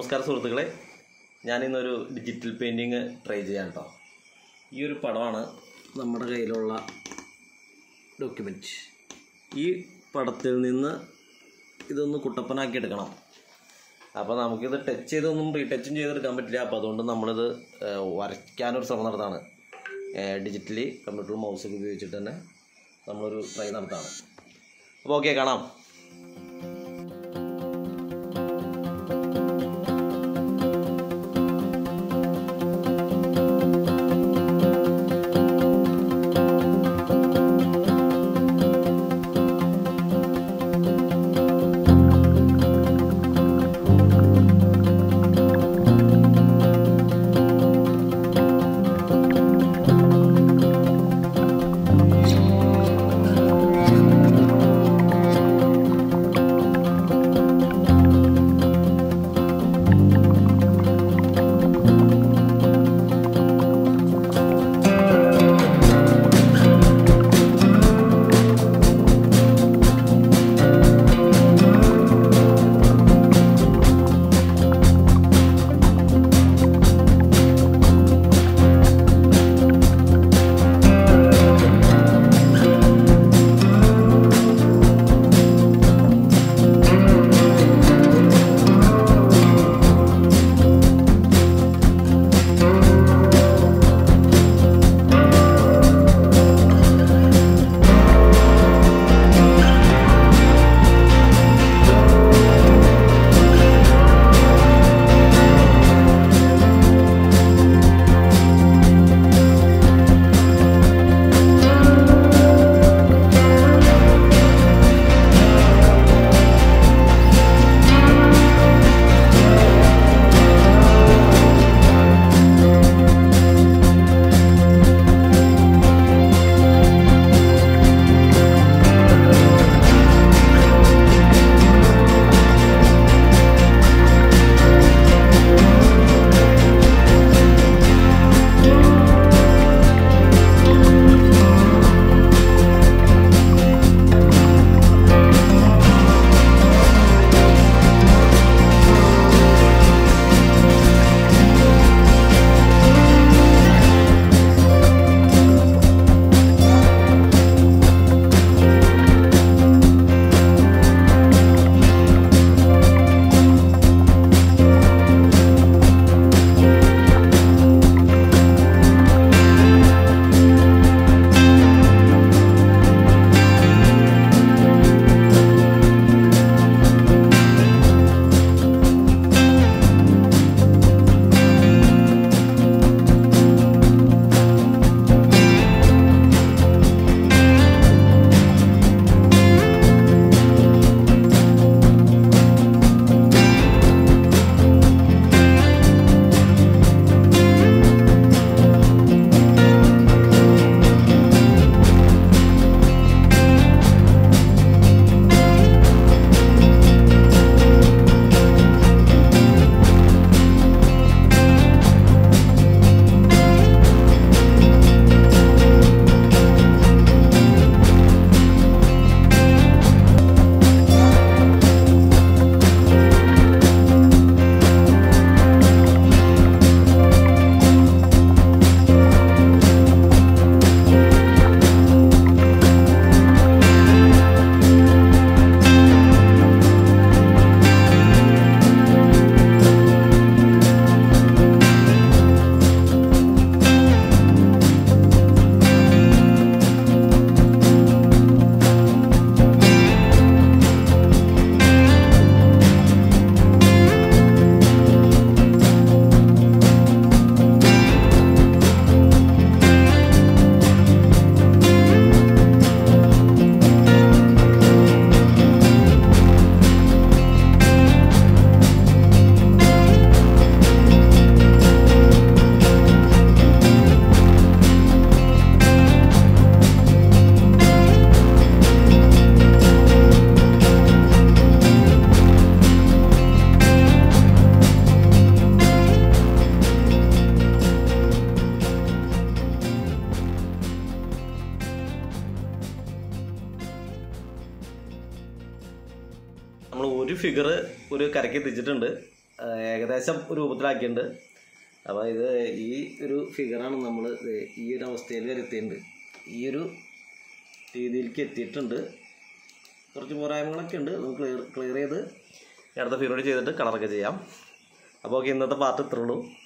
നമസ്കാരം സുഹൃത്തുക്കളെ ഞാനിന്നൊരു digital painting try ചെയ്യാൻ കേട്ടോ ഈ ഒരു പടമാണ് നമ്മുടെ കയ്യിലുള്ള ഡോക്യുമെൻറ്റ് ഈ പടത്തിൽ നിന്ന് ഇതൊന്ന് കുട്ടപ്പനാക്കി എടുക്കണം അപ്പോൾ നമുക്കിത് ടച്ച് ചെയ്തൊന്നും റീടച്ചും ചെയ്തെടുക്കാൻ പറ്റില്ല അപ്പോൾ അതുകൊണ്ട് നമ്മളിത് ഏഹ്, വരയ്ക്കാനൊരു ശ്രമം നടത്താണ് ഡിജിറ്റലി കമ്പ്യൂട്ടർ മൗസൊക്കെ ഉപയോഗിച്ചിട്ട് തന്നെ നമ്മളൊരു ട്രൈ നടത്താണ് അപ്പോൾ ഓക്കെ കാണാം നമ്മൾ ഒരു ഫിഗർ ഒരു കരയ്ക്ക് എത്തിച്ചിട്ടുണ്ട് ആ, ഏകദേശം രൂപത്തിലാക്കിയിട്ടുണ്ട് അപ്പോൾ ഇത് ഈ ഒരു ഫിഗറാണ് നമ്മൾ ഈ ഒരു അവസ്ഥയിൽ വരെ എത്തിയിട്ടുണ്ട് ഈ ഒരു രീതിയിലേക്ക് എത്തിയിട്ടുണ്ട് കുറച്ച് പോരായ്മകളൊക്കെ ഉണ്ട് നമുക്ക് ക്ലിയർ ക്ലിയർ ചെയ്ത് അടുത്ത ഫിഗറോട് ചെയ്തിട്ട് കളറൊക്കെ ചെയ്യാം അപ്പോൾ ഓക്കെ ഇന്നത്തെ പാർട്ട് ഇത്രേ ഉള്ളൂ